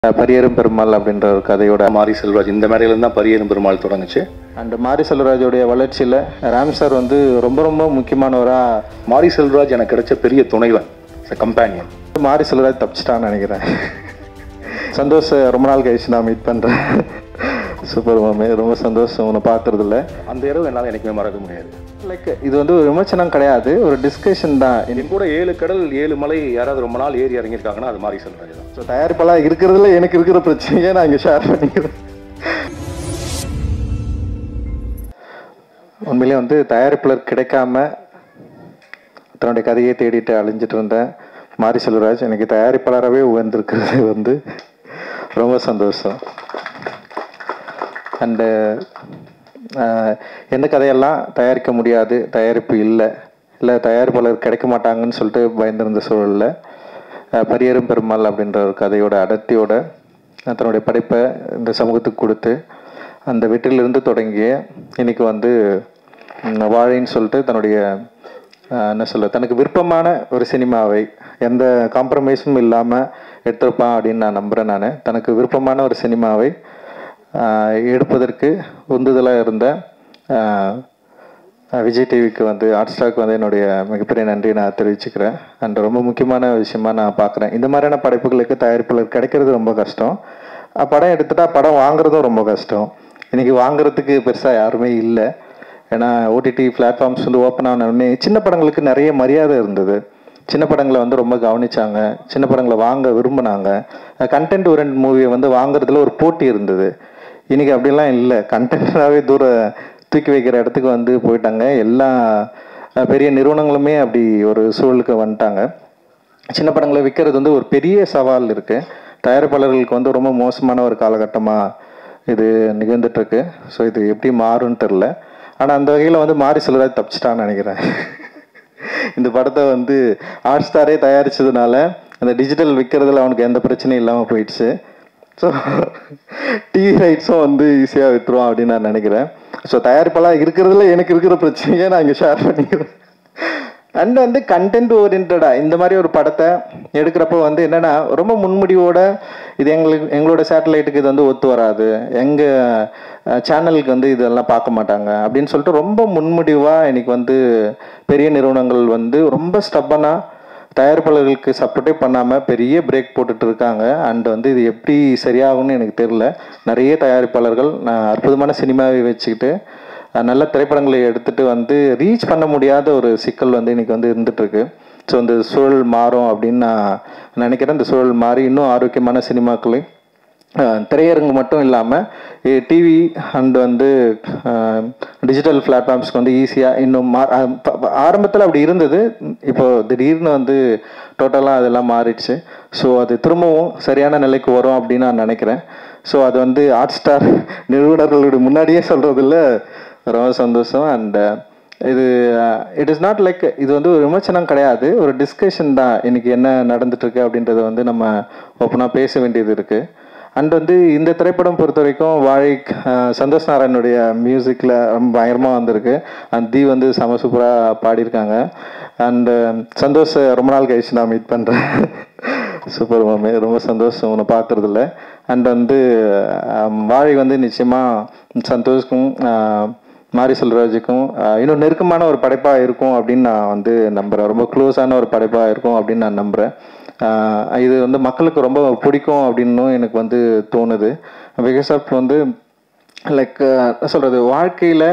பரியரும் பெருமாள் அப்படின்ற ஒரு கதையோட மாரி செல்வராஜ் இந்த மேடையில தான் பரியரும் பெருமாள் தொடங்குச்சு அண்ட் மாரி செல்வராஜோடைய வளர்ச்சியில் ராம் சார் வந்து ரொம்ப ரொம்ப முக்கியமானவராக மாரி செல்வராஜ் எனக்கு கிடைச்ச பெரிய துணைவன் கம்பேனியன் மாரி செல்வராஜ் தப்பிச்சிட்டான்னு நினைக்கிறேன் சந்தோஷ் ரொம்ப நாள் கழிச்சு நான் மீட் பண்ணுறேன் சூப்பர் மாமே ரொம்ப சந்தோஷம் உன்னை பார்க்கறதுல அந்த இரவு என்னால் எனக்குமே மறக்க முடியாது லைக் இது வந்து ஒரு விமர்சனம் கிடையாது ஒரு டிஸ்கஷன் தான் என் கூட ஏழு கடல் ஏழு மலை யாராவது ரொம்ப நாள் ஏறி இறங்கியிருக்காங்கன்னா அது மாரி செல்வராஜ் தான் ஸோ தயாரிப்பாளர் இருக்கிறதுல எனக்கு இருக்கிற பிரச்சனையை நான் இங்கே ஷேர் பண்ணிக்கிறேன் உண்மையிலே வந்து தயாரிப்பாளர் கிடைக்காம தன்னுடைய கதையை தேடிட்டு அழிஞ்சிட்டு இருந்தேன் மாரி செல்வராஜ் எனக்கு தயாரிப்பாளராகவே உயர்ந்திருக்கிறது வந்து ரொம்ப சந்தோஷம் அண்டு எந்த கதையெல்லாம் தயாரிக்க முடியாது தயாரிப்பு இல்லை இல்லை தயாரிப்பாளர் கிடைக்க மாட்டாங்கன்னு சொல்லிட்டு பயந்திருந்த சூழலில் அஹ், பரியரும் பெருமாள் அப்படின்ற ஒரு கதையோட அடர்த்தியோட அஹ், தன்னுடைய படைப்பை இந்த சமூகத்துக்கு கொடுத்து அந்த வெற்றிலிருந்து தொடங்கிய இன்னைக்கு வந்து ம், வாழைன்னு சொல்லிட்டு தன்னுடைய அஹ், என்ன சொல்ல தனக்கு விருப்பமான ஒரு சினிமாவை எந்த காம்ப்ரமைஸும் இல்லாமல் எடுத்திருப்பான் அப்படின்னு நான் நம்புகிறேன் நான் தனக்கு விருப்பமான ஒரு சினிமாவை ஆஹ் எடுப்பதற்கு உந்துதலாக இருந்த ஆஹ் ஆஹ் விஜய் டிவிக்கு வந்து ஹாட் ஸ்டார்க்கு வந்து என்னுடைய மிகப்பெரிய நன்றி நான் தெரிவிச்சுக்கிறேன் அண்ட் ரொம்ப முக்கியமான விஷயமா நான் பார்க்குறேன் இந்த மாதிரியான படைப்புகளுக்கு தயாரிப்பாளர் கிடைக்கிறது ரொம்ப கஷ்டம் அஹ் படம் எடுத்துட்டா படம் வாங்குறதும் ரொம்ப கஷ்டம் இன்னைக்கு வாங்குறதுக்கு பெருசாக யாருமே இல்லை ஏன்னா ஓடிடி பிளாட்ஃபார்ம்ஸ் வந்து ஓப்பன் ஆனவுடனே சின்ன படங்களுக்கு நிறைய மரியாதை இருந்தது சின்ன படங்களை வந்து ரொம்ப கவனிச்சாங்க சின்ன படங்களை வாங்க விரும்பினாங்க கண்டென்ட் ஓரியன்ட் மூவியை வந்து வாங்குறதுல ஒரு போட்டி இருந்தது இன்னைக்கு அப்படிலாம் இல்லை கண்டென்ட்டாகவே தூர தூக்கி வைக்கிற இடத்துக்கு வந்து போயிட்டாங்க எல்லா அஹ், பெரிய நிறுவனங்களுமே அப்படி ஒரு சூழலுக்கு வந்துட்டாங்க சின்ன படங்களை விற்கிறது வந்து ஒரு பெரிய சவால் இருக்கு தயாரிப்பாளர்களுக்கு வந்து ரொம்ப மோசமான ஒரு காலகட்டமாக இது நிகழ்ந்துட்டு இருக்கு ஸோ இது எப்படி மாறும்னு தெரில ஆனால் அந்த வகையில் வந்து மாரி செல்வராஜ் தப்பிச்சிட்டான்னு நினைக்கிறேன் இந்த படத்தை வந்து ஹாட் ஸ்டாரே தயாரிச்சதுனால அந்த டிஜிட்டல் விற்கிறதுல அவனுக்கு எந்த பிரச்சனையும் இல்லாமல் போயிடுச்சு ஸோ டிவி ரைட்ஸும் வந்து ஈஸியாக விற்றுருவான் அப்படின்னு நான் நினைக்கிறேன் ஸோ தயாரிப்பாளர் இருக்கிறதுல எனக்கு இருக்கிற பிரச்சனையை நான் இங்கே ஷேர் பண்ணிக்கிறேன் அண்ட் வந்து கண்டென்ட் ஓரியன்டா இந்த மாதிரி ஒரு படத்தை எடுக்கிறப்போ வந்து என்னன்னா ரொம்ப முன்முடிவோட இது எங்களுக்கு எங்களோட சேட்டலைட்டுக்கு இது வந்து ஒத்து வராது எங்க சேனலுக்கு வந்து இதெல்லாம் பார்க்க மாட்டாங்க அப்படின்னு சொல்லிட்டு ரொம்ப முன்முடிவாக இன்னைக்கு வந்து பெரிய நிறுவனங்கள் வந்து ரொம்ப ஸ்டப்பனா தயாரிப்பாளர்களுக்கு சப்போர்ட்டே பண்ணாமல் பெரிய பிரேக் போட்டுட்டு இருக்காங்க அண்ட் வந்து இது எப்படி சரியாகும்னு எனக்கு தெரியல நிறைய தயாரிப்பாளர்கள் நான் அற்புதமான சினிமாவை வச்சுக்கிட்டு அஹ், நல்ல திரைப்படங்களை எடுத்துட்டு வந்து ரீச் பண்ண முடியாத ஒரு சிக்கல் வந்து இன்னைக்கு வந்து இருந்துட்டு இருக்கு ஸோ இந்த சூழல் மாறும் அப்படின்னு நான் நினைக்கிறேன் இந்த சூழல் மாறி இன்னும் ஆரோக்கியமான சினிமாக்களை அஹ், திரையரங்கு மட்டும் இல்லாமல் டிவி அண்ட் வந்து டிஜிட்டல் பிளாட்ஃபார்ம்ஸ்க்கு வந்து ஈஸியாக இன்னும் மா ஆரம்பத்தில் அப்படி இருந்தது இப்போ திடீர்னு வந்து டோட்டலாக அதெல்லாம் மாறிடுச்சு ஸோ அது திரும்பவும் சரியான நிலைக்கு வரும் அப்படின்னு நான் நினைக்கிறேன் ஸோ அது வந்து ஹாட் ஸ்டார் நிறுவனர்களுடைய முன்னாடியே சொல்கிறதுல ரொம்ப சந்தோஷம் அண்ட் இது இட் இஸ் நாட் லைக் இது வந்து ஒரு விமர்சனம் கிடையாது ஒரு டிஸ்கஷன் தான் இன்னைக்கு என்ன நடந்துட்டு இருக்கு அப்படின்றத வந்து நம்ம ஓப்பனாக பேச வேண்டியது இருக்கு அண்ட் வந்து இந்த திரைப்படம் பொறுத்த வரைக்கும் வாழை அஹ், சந்தோஷ் நாராயணுடைய மியூசிக்கில் ரொம்ப பயங்கரமாக வந்திருக்கு அண்ட் தி வந்து செம சூப்பராக பாடியிருக்காங்க அண்டு சந்தோஷ் ரொம்ப நாள் கழிச்சு நான் மீட் பண்ணுறேன் சூப்பர் மாமே ரொம்ப சந்தோஷம் உன்னை பார்க்குறதுல அண்ட் வந்து அஹ், வாழை வந்து நிச்சயமாக சந்தோஷ்க்கும் அஹ், மாரி செல்வராஜுக்கும் அஹ், இன்னும் நெருக்கமான ஒரு படைப்பாக இருக்கும் அப்படின்னு நான் வந்து நம்புகிறேன் ரொம்ப க்ளோஸான ஒரு படைப்பாக இருக்கும் அப்படின்னு நான் நம்புகிறேன் இது வந்து மக்களுக்கு ரொம்ப பிடிக்கும் அப்படின்னும் எனக்கு வந்து தோணுது பிகாஸ் ஆஃப் வந்து லைக் சொல்கிறது வாழ்க்கையில்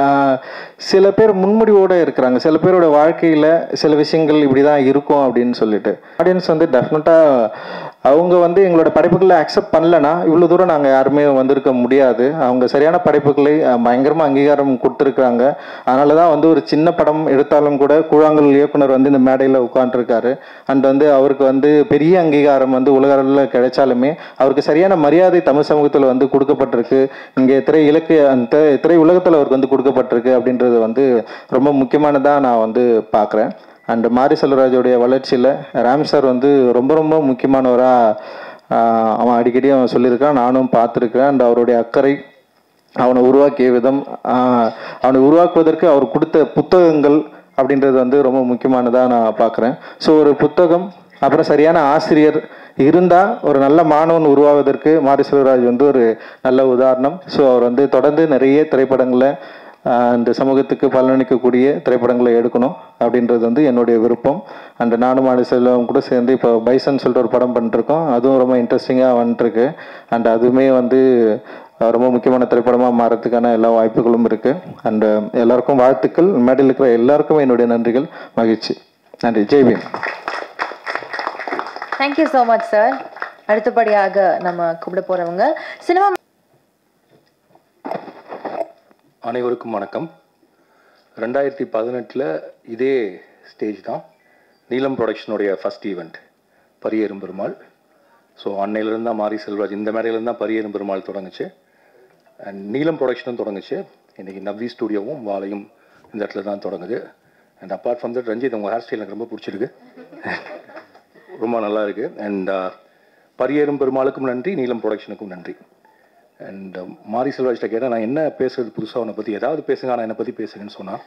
சில பேர் முன்முடிவோடு இருக்கிறாங்க சில பேரோட வாழ்க்கையில் சில விஷயங்கள் இப்படி தான் இருக்கும் அப்படின்னு சொல்லிட்டு ஆடியன்ஸ் வந்து டெஃபினட்டாக அவங்க வந்து எங்களோட படைப்புகளை அக்செப்ட் பண்ணலனா இவ்வளோ தூரம் நாங்கள் யாருமே வந்திருக்க முடியாது அவங்க சரியான படைப்புகளை பயங்கரமாக அங்கீகாரம் கொடுத்துருக்குறாங்க அதனால தான் வந்து ஒரு சின்ன படம் எடுத்தாலும் கூட கூழாங்கல் இயக்குனர் வந்து இந்த மேடையில் உட்காந்துருக்காரு அண்ட் வந்து அவருக்கு வந்து பெரிய அங்கீகாரம் வந்து உலக அளவில் கிடைச்சாலுமே அவருக்கு சரியான மரியாதை தமிழ் சமூகத்தில் வந்து கொடுக்கப்பட்டிருக்கு இங்கே திரை இலக்கிய அந்த திரை உலகத்தில் அவருக்கு வந்து கொடுக்கப்பட்டிருக்கு அப்படின்றது வந்து ரொம்ப முக்கியமானதாக நான் வந்து பார்க்குறேன் அண்ட் மாரி செல்வராஜோடைய வளர்ச்சியில் ராம் சார் வந்து ரொம்ப ரொம்ப முக்கியமானவராக அவன் அடிக்கடி அவன் சொல்லியிருக்கான் நானும் பார்த்துருக்கேன் அண்ட் அவருடைய அக்கறை அவனை உருவாக்கிய விதம் ஆஹ், அவனை உருவாக்குவதற்கு அவர் கொடுத்த புத்தகங்கள் அப்படின்றது வந்து ரொம்ப முக்கியமானதாக நான் பார்க்குறேன் ஸோ ஒரு புத்தகம் அப்புறம் சரியான ஆசிரியர் இருந்தால் ஒரு நல்ல மாணவன் உருவாவதற்கு மாரி செல்வராஜ் வந்து ஒரு நல்ல உதாரணம் ஸோ அவர் வந்து தொடர்ந்து நிறைய திரைப்படங்களை ஆஹ், இந்த சமூகத்துக்கு பலனளிக்கக்கூடிய திரைப்படங்களை எடுக்கணும் அப்படின்றது வந்து என்னுடைய விருப்பம் அண்ட் நானும் மாரி செல்வம் கூட சேர்ந்து இப்போ பைசன் சொல்லிட்டு ஒரு படம் பண்ணிட்டுருக்கோம் அதுவும் ரொம்ப இன்ட்ரெஸ்டிங்காக வந்துட்டுருக்கு அண்ட் அதுவுமே வந்து அஹ், ரொம்ப முக்கியமான திரைப்படமாக மாறதுக்கான எல்லா வாய்ப்புகளும் இருக்குது அண்ட் எல்லாருக்கும் வாழ்த்துக்கள் மேடையில் இருக்கிற எல்லாருக்கும் என்னுடைய நன்றிகள் மகிழ்ச்சி நன்றி Jai Bhim thank you so much sir அடுத்தபடியாக நம்ம கூப்பிட போறவங்க சினிமா அனைவருக்கும் வணக்கம் ரெண்டாயிரத்தி பதினெட்டில் இதே ஸ்டேஜ் தான் நீலம் ப்ரொடக்ஷனுடைய first event Pariyerum Perumal so அன்னையிலேருந்து தான் மாரி செல்வராஜ் இந்த மேடையிலேருந்து தான் பரியேறும் பெருமாள் தொடங்குச்சு அண்ட் நீலம் ப்ரொடக்ஷனும் தொடங்குச்சு இன்றைக்கி நவ்வி ஸ்டூடியோவும் வாழையும் இந்த இடத்துல தான் தொடங்குது and apart from that Ranjith உங்கள் ஹேர் ஸ்டைல் எனக்கு ரொம்ப பிடிச்சிருக்கு ரொம்ப நல்லா இருக்கு அண்ட் பரியேறும் பெருமாளுக்கும் நன்றி நீலம் ப்ரொடக்ஷனுக்கும் நன்றி அண்ட் மாரி செல்வராஜ்ட்ட கேட்டால் நான் என்ன பேசுறது புதுசாக உன்னை பற்றி ஏதாவது பேசுங்க ஆனால் என்னை பற்றி பேசுங்கன்னு சொன்னான்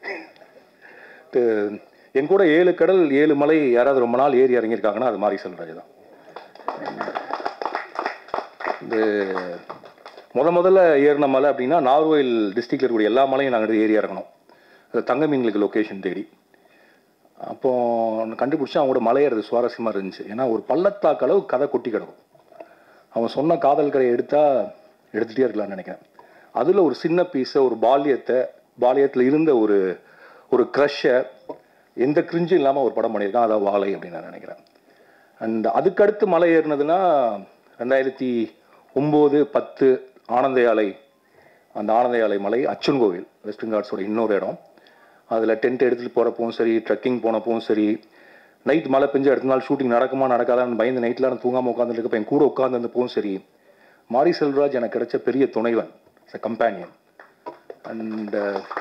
து- என் கூட ஏழு கடல் ஏழு மலை யாராவது ரொம்ப நாள் ஏறி இறங்கியிருக்காங்கன்னா அது மாரி செல்வராஜ் தான் இது முத முதல்ல ஏறின மலை அப்படின்னா நார்வேல் டிஸ்ட்ரிக்டில் இருக்கக்கூடிய எல்லா மலையும் நாங்கள் ஏறி இறங்கணும் அது தங்க மீன்களுக்கு லொக்கேஷன் தேடி அப்போ கண்டுபிடிச்சா அவங்களோட மலையேறது சுவாரஸ்யமாக இருந்துச்சு ஏன்னா ஒரு பள்ளத்தாக்கு அளவு கதை கொட்டி கிடக்கும் அவன் சொன்ன காதல் கதையை எடுத்தா எடுத்துகிட்டே இருக்கலாம்னு நினைக்கிறேன் அதில் ஒரு சின்ன பீஸை ஒரு பால்யத்தை பால்யத்தில் இருந்த ஒரு ஒரு க்ரஷ்ஷை எந்த கிரிஞ்சும் இல்லாமல் ஒரு படம் பண்ணியிருக்கான் அதான் வாழை அப்படின்னு நான் நினைக்கிறேன் அண்ட் அதுக்கடுத்து மலை ஏறினதுன்னா ரெண்டாயிரத்தி ஒம்பது பத்து ஆனந்த யாலை அந்த ஆனந்த யாலை மலை அச்சன் கோவில் வெஸ்டர்ன் காட்ஸோட இன்னொரு இடம் அதில் டென்ட் எடுத்துகிட்டு போகிறப்பவும் சரி ட்ரெக்கிங் போனப்பவும் சரி நைட் மழை பெஞ்சு அடுத்த நாள் ஷூட்டிங் நடக்குமா நடக்காதான்னு பயந்து நைட்டில் நான் தூங்காமல் உட்காந்துட்டு இருக்கப்ப என் கூட உட்காந்துருந்தப்பவும் சரி மாரி செல்வராஜ் எனக்கு கிடைச்ச பெரிய துணைவன் கம்பேனியன் அண்ட்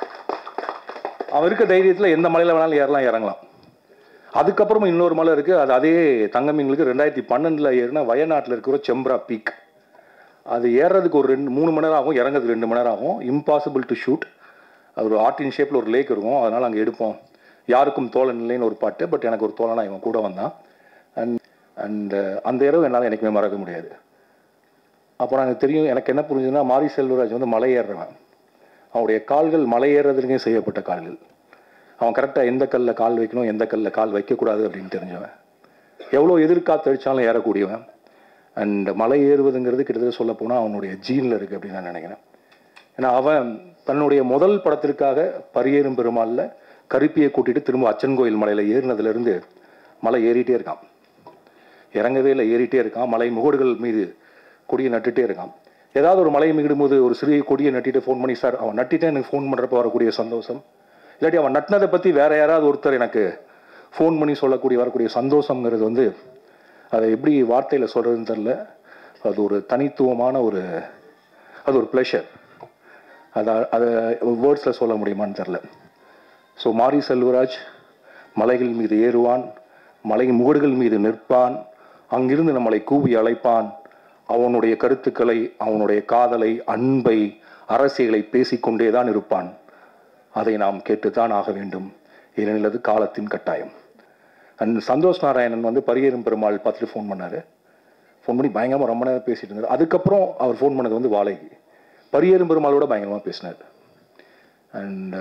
அவன் இருக்க தைரியத்தில் எந்த மலையில் வேணாலும் ஏறலாம் இறங்கலாம் அதுக்கப்புறமா இன்னொரு மலை இருக்குது அது அதே தங்கமீன்களுக்கு ரெண்டாயிரத்தி பன்னெண்டில் ஏறினா வயநாட்டில் இருக்கிற செம்ப்ரா பீக் அது ஏறுறதுக்கு ஒரு ரெண்டு மூணு மணி நேரம் ஆகும் இறங்குறதுக்கு ரெண்டு மணி நேரம் ஆகும் இம்பாசிபிள் டு ஷூட் அது ஒரு ஆர்டின் ஷேப்பில் ஒரு லேக் இருக்கும் அதனால் அங்கே எடுப்போம் யாருக்கும் தோழன் இல்லைன்னு ஒரு பாட்டு பட் எனக்கு ஒரு தோழனா இவன் கூட வந்தான் அண்ட் அண்ட் அந்த இரவு என்னால் எனக்குமே மறக்க முடியாது அப்புறம் எனக்கு தெரியும் எனக்கு என்ன புரிஞ்சுதுன்னா மாரி செல்வராஜ் வந்து மலை ஏறுறவன் அவனுடைய கால்கள் மலை ஏறுறதுக்கே செய்யப்பட்ட கால்கள் அவன் கரெக்டாக எந்த கல்லில் கால் வைக்கணும் எந்த கல்லில் கால் வைக்கக்கூடாது அப்படின்னு தெரிஞ்சவன் எவ்வளோ எதிர்காத்து அடித்தாலும் ஏறக்கூடியவன் அண்ட் மலை ஏறுவதுங்கிறது கிட்டத்தட்ட சொல்ல போனால் அவனுடைய ஜீனில் இருக்குது அப்படின்னு நான் நினைக்கிறேன் ஏன்னா அவன் தன்னுடைய முதல் படத்திற்காக பரியேறும் பெருமாளில் கருப்பியை கூட்டிட்டு திரும்ப அச்சன் கோயில் மலையில் ஏறினதுலேருந்து மலை ஏறிட்டே இருக்கான் இறங்கவே இல்லை ஏறிட்டே இருக்கான் மலை முகடுகள் மீது கொடியை நட்டுட்டே இருக்கான் ஏதாவது ஒரு மலை மிகிடும்போது ஒரு சிறிய கொடியை நட்டிட்டு ஃபோன் பண்ணி சார் அவன் நட்டிட்டே எனக்கு ஃபோன் பண்ணுறப்ப வரக்கூடிய சந்தோஷம் இல்லாட்டி அவன் நட்டினதை பற்றி வேற யாராவது ஒருத்தர் எனக்கு ஃபோன் பண்ணி சொல்லக்கூடிய வரக்கூடிய சந்தோஷங்கிறது வந்து அதை எப்படி வார்த்தையில் சொல்கிறதுன்னு தெரில அது ஒரு தனித்துவமான ஒரு அது ஒரு ப்ளஷர் அதை அதை வேர்ட்ஸில் சொல்ல முடியுமான்னு தெரில ஸோ மாரி செல்வராஜ் மலைகள் மீது ஏறுவான் மலை முகடுகள் மீது நிற்பான் அங்கிருந்து நம்மளை கூவி அழைப்பான் அவனுடைய கருத்துக்களை அவனுடைய காதலை அன்பை அரசியலை பேசிக்கொண்டே தான் இருப்பான் அதை நாம் கேட்டுத்தான் ஆக வேண்டும் ஏனெனில் அது காலத்தின் கட்டாயம் அண்ட் சந்தோஷ் நாராயணன் வந்து பரியேறும் பெருமாள் பார்த்துட்டு ஃபோன் பண்ணாரு ஃபோன் பண்ணி பயங்கரமாக ரொம்ப நேரம் பேசிட்டு இருந்தார் அதுக்கப்புறம் அவர் ஃபோன் பண்ணது வந்து வாழைக்கு பரியேறும் பெருமாளோட பயங்கரமாக பேசினார் அண்ட்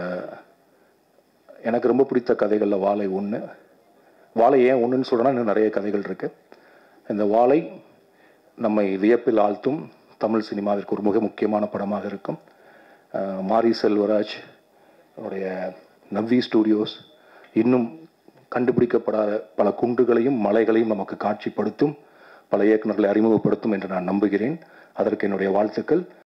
எனக்கு ரொம்ப பிடித்த கதைகளில் வாழை ஒன்று வாழை ஏன் ஒன்றுன்னு சொல்கிறேன்னா இன்னும் நிறைய கதைகள் இருக்கு இந்த வாழை நம்மை வியப்பில் ஆழ்த்தும் தமிழ் சினிமாவிற்கு ஒரு மிக முக்கியமான படமாக இருக்கும் அஹ் மாரி செல்வராஜ் அவருடைய நவ்வி ஸ்டூடியோஸ் இன்னும் கண்டுபிடிக்கப்படாத பல குன்றுகளையும் மலைகளையும் நமக்கு காட்சிப்படுத்தும் பல இயக்குநர்களை அறிமுகப்படுத்தும் என்று நான் நம்புகிறேன் அதற்கு என்னுடைய வாழ்த்துக்கள்